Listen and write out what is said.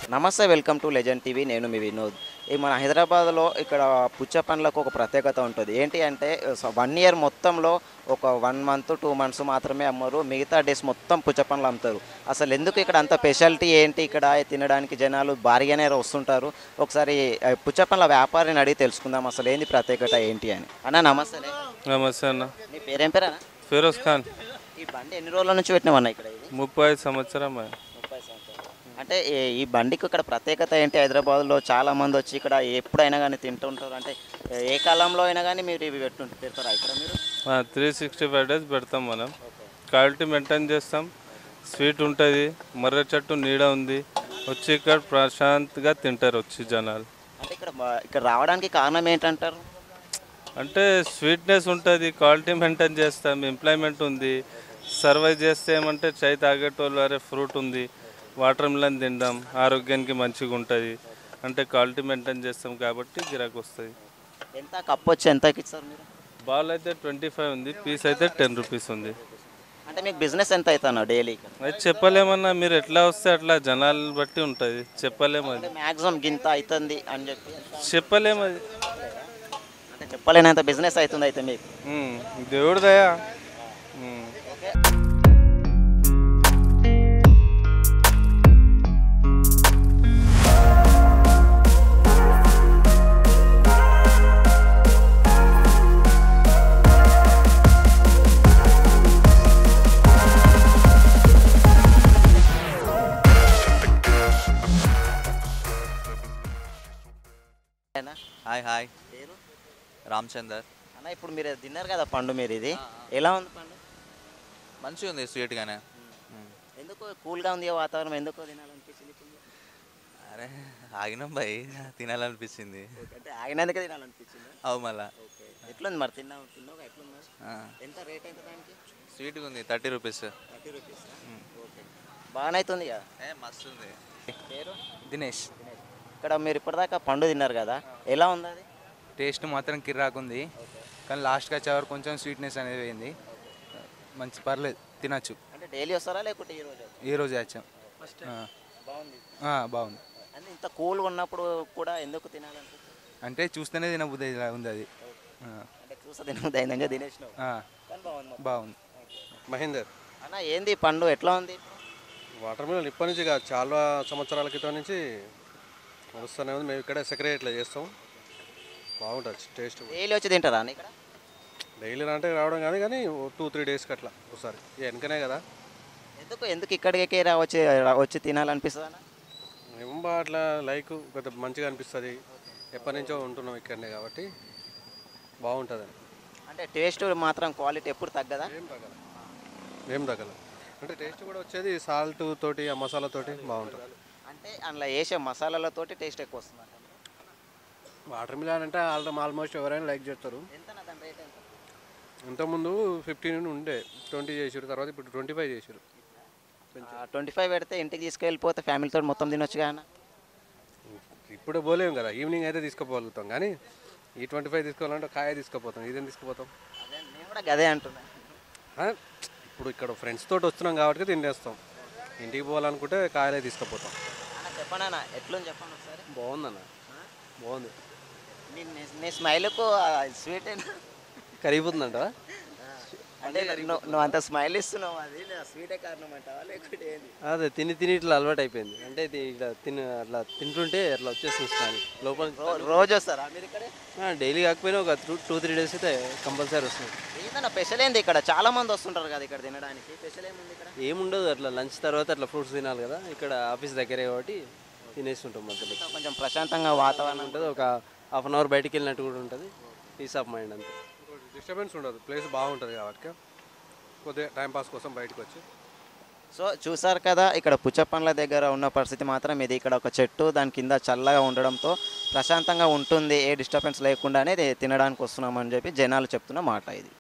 నమస్తే welcome to legend TV నేను మీ వినోద్ ఈ మన హైదరాబాద్లో ఇక్కడ పుచ్చ పండ్లకు ఒక ప్రత్యేకత ఉంటుంది ఏంటి అంటే వన్ ఇయర్ మొత్తంలో ఒక వన్ మంత్ టూ మంత్స్ మాత్రమే అమ్మరు మిగతా డేస్ మొత్తం పుచ్చ పండ్లు అమ్ముతారు అసలు ఎందుకు ఇక్కడ అంత స్పెషాలిటీ ఏంటి ఇక్కడ తినడానికి జనాలు భారీగానే వస్తుంటారు ఒకసారి ఆ, పుచ్చ పండ్ల వ్యాపారిని అడిగి తెలుసుకుందాం అసలు ఏంది ప్రత్యేకత ఏంటి అని అన్న నమస్తే నమస్తే అన్న నీ పేరేం పేరా ఫిరోజ్ ఖాన్ ఈ బండి ఎన్ని రోజుల నుంచి పెట్టినామన్న ఇక్కడ ఇది ముప్పై ఐదు సంవత్సరం ముప్పై సంవత్సరాలు. అంటే ఈ- ఈ బండికి ఇక్కడ ప్రత్యేకత ఏంటి హైదరాబాద్లో చాలా మంది వచ్చి ఇక్కడ ఎప్పుడైనా కానీ తింటుంటారు అంటే ఏ కాలంలో అయినా కానీ మీరు ఇవి పెట్టు పెడతారా ఇక్కడ మీరు త్రీ సిక్స్టీ ఫైవ్ డేస్ పెడతాం మనం క్వాలిటీ మెయింటైన్ చేస్తాం స్వీట్ ఉంటుంది మర్ర చెట్టు నీడ ఉంది వచ్చి ఇక్కడ ప్రశాంత్గా తింటారు వచ్చి జనాలు అంటే ఇక్కడ బా- ఇక్కడ రావడానికి కారణం ఏంటంటారు అంటే స్వీట్నెస్ ఉంటుంది క్వాలిటీ మెయింటైన్ చేస్తాం ఎంప్లాయ్మెంట్ ఉంది సర్వైవ్ చేస్తే ఏమంటే చై తాగేటోళ్ళు అరే ఫ్రూట్ ఉంది వాటర్ మిలన్ తిందాం ఆరోగ్యానికి మంచిగా ఉంటుంది అంటే క్వాలిటీ మెయింటైన్ చేస్తాం కాబట్టి గిరాకు వస్తుంది ఎంత కప్పు వచ్చి ఎంతకి ఇస్తారు మీరు బాల్ అయితే ట్వంటీ ఫైవ్ ఉంది పీస్ అయితే టెన్ రూపీస్ ఉంది అంటే మీకు బిజినెస్ ఎంత అవుతాను డైలీ అది చెప్పలేమన్నా మీరు ఎట్లా వస్తే అట్లా జనాలు బట్టి ఉంటుంది చెప్పలేము అది అంటే మ్యాక్సిమం గింత అవుతుంది అని చెప్పి ఎంత? చెప్పలేము అది అంటే చెప్పలేనంత బిజినెస్ అవుతుంది అయితే మీకు ఉమ్, దేవుడి దయా ఉమ్. ఏనా? హాయ్ హాయ్ పేరు రామచందర్ అన్న ఇప్పుడు మీరు తిన్నారు కదా పండు మీరు ఇది ఎలా ఉంది పండు మంచిగా ఉంది స్వీట్గానే ఎందుకు కూల్గా ఉంది వాతావరణం ఎందుకు తినాలనిపించింది ఇప్పుడు? అరే ఆగినాం భయ్ తినాలనిపించింది అంటే ఆగినందుకే తినాలనిపించింది అవు మళ్ళా ఓకే ఎట్లుంది మరి తిన్నావు తిన్నావు ఎట్లుంది మరి? ఆ, ఎంత రేట్ ఎంత దానికి స్వీట్గా ఉంది thirty rupees thirty rupees okay బాగానే అవుతుంది కదా ఏ మస్తు ఉంది పేరు దినేష్ ఇక్కడ మీరు ఇప్పటిదాకా పండు తిన్నారు కదా ఎలా ఉంది అది టేస్ట్ మాత్రం కిర్రాకుంది కానీ లాస్ట్కి వచ్చే వరకు కొంచెం స్వీట్నెస్ అనేది పోయింది మంచి పర్లేదు తినచ్చు అంటే డైలీ వస్తారా లేకుంటే ఈ రోజు ఈ రోజు వచ్చాం ఆ, బాగుంది ఆ, బాగుంది అంటే ఇంత కూల్గా ఉన్నప్పుడు కూడా ఎందుకు తినాలనిపించింది అంటే చూస్తేనే తినబుద్ధి ఇలా ఉంది అది ఆ, అంటే చూసా తినబుద్ది అయిందంగా తినేసినావు ఆ, కానీ బాగుంది మొత్తం. బాగుంది మహేందర్ అన్న ఏంది ఈ పండు ఎట్లా ఉంది వాటర్ మిలన్ ఇప్పటి నుంచి కాదు చాలా సంవత్సరాల క్రితం నుంచి వస్తూనే ఉంది మేము ఇక్కడ సెక్రటరీలో చేస్తాం బాగుంటుంది టేస్ట్ డైలీ వచ్చి తింటారా అన్న ఇక్కడ డైలీ అంటే రావడం కానీ కానీ టూ త్రీ డేస్కి అట్లా ఒకసారి ఇక వెనకనే కదా ఎందుకు ఎందుకు ఇక్కడికే రా వచ్చి రా- వచ్చి తినాలనిపిస్తుంది అన్న ఏం బా అట్లా లైక్ కొంత మంచిగా అనిపిస్తుంది ఎప్పటి నుంచో ఉంటున్నాం ఇక్కడనే కాబట్టి బాగుంటుందని అంటే టేస్ట్ మాత్రం క్వాలిటీ ఎప్పుడు తగ్గదా ఏం తగ్గల ఏం తగ్గల అంటే టేస్ట్ కూడా వచ్చేది సాల్ట్ తోటి ఆ మసాలా తోటి బాగుంటుంది అంటే అందులో వేసే మసాలాలతోటి టేస్ట్ ఎక్కువ వస్తుంది అంట. వాటర్ మిలన్ అంటే ఆల్మోస్ట్ ఎవరైనా లైక్ చేస్తారు ఎంత నా దాని రేట్ ఎంత ఇంతకుముందు ఫిఫ్టీన్ ఉండే ట్వంటీ చేసారు తర్వాత ఇప్పుడు ట్వంటీ ఫైవ్ చేసారు ట్వంటీ ఫైవ్ పెడితే ఇంటికి తీసుకెళ్ళిపోతే ఫ్యామిలీతో మొత్తం తినొచ్చు కానీ ఇప్పుడు పోలేం కదా ఈవినింగ్ అయితే తీసుకుపోగలుగుతాం కానీ ఈ ట్వంటీ ఫైవ్ తీసుకోవాలంటే కాయ తీసుకుపోతాం ఇదేం తీసుకుపోతాం అదే నేను కూడా గదే అంటున్నా ఆ, ఇప్పుడు ఇక్కడ ఫ్రెండ్స్ తోటి వస్తున్నాం కాబట్టి తినేస్తాం ఇంటికి పోవాలనుకుంటే కాయలే తీసుకుపోతాం అన్న చెప్పండి అన్న ఎట్లుంది చెప్పండి ఒకసారి బాగుందన్న బాగుంది నీ నీ- నీ స్మైల్కు స్వీట్ కరిగిపోతుందంట అంటే నువ్వు నువ్వు అంత స్మైల్ ఇస్తున్నావు అది స్వీటే కారణం అంటావా లేకుంటే ఏంది అదే తిని తిని ఇట్లా అలవాటు అయిపోయింది అంటే ఇది ఇట్లా తిని అట్లా తింటుంటే అట్లా వచ్చేస్తుంది స్మైల్ లోపల రో- రోజు వస్తారా మీరు ఇక్కడే డైలీ కాకపోయినా ఒక టూ టూ త్రీ డేస్ అయితే కంపల్సరీ వస్తుంది ఏందన్న స్పెషల్ ఏంది ఇక్కడ చాలా మంది వస్తుంటారు కదా ఇక్కడ తినడానికి స్పెషల్ ఏముంది ఇక్కడ ఏముండదు అట్లా లంచ్ తర్వాత అట్లా ఫ్రూట్స్ తినాలి కదా ఇక్కడ ఆఫీస్ దగ్గరే కాబట్టి తినేస్తుంటాం మధ్యలో ఇంకా కొంచెం ప్రశాంతంగా వాతావరణం ఉంటుంది ఒక హాఫ్ అన్ అవర్ బయటికి వెళ్ళినట్టు కూడా ఉంటుంది పీస్ ఆఫ్ మైండ్ అంతే డిస్టర్బెన్స్ ఉండదు ప్లేస్ బాగుంటుంది కాబట్టి కొద్దిగా టైంపాస్ కోసం బయటకు వచ్చి సో చూసారు కదా ఇక్కడ పుచ్చపండ్ల దగ్గర ఉన్న పరిస్థితి మాత్రం ఇది ఇక్కడ ఒక చెట్టు దాని కింద చల్లగా ఉండడంతో ప్రశాంతంగా ఉంటుంది ఏ డిస్టర్బెన్స్ లేకుండానే ఇది తినడానికి వస్తున్నామని చెప్పి జనాలు చెప్తున్న మాట ఇది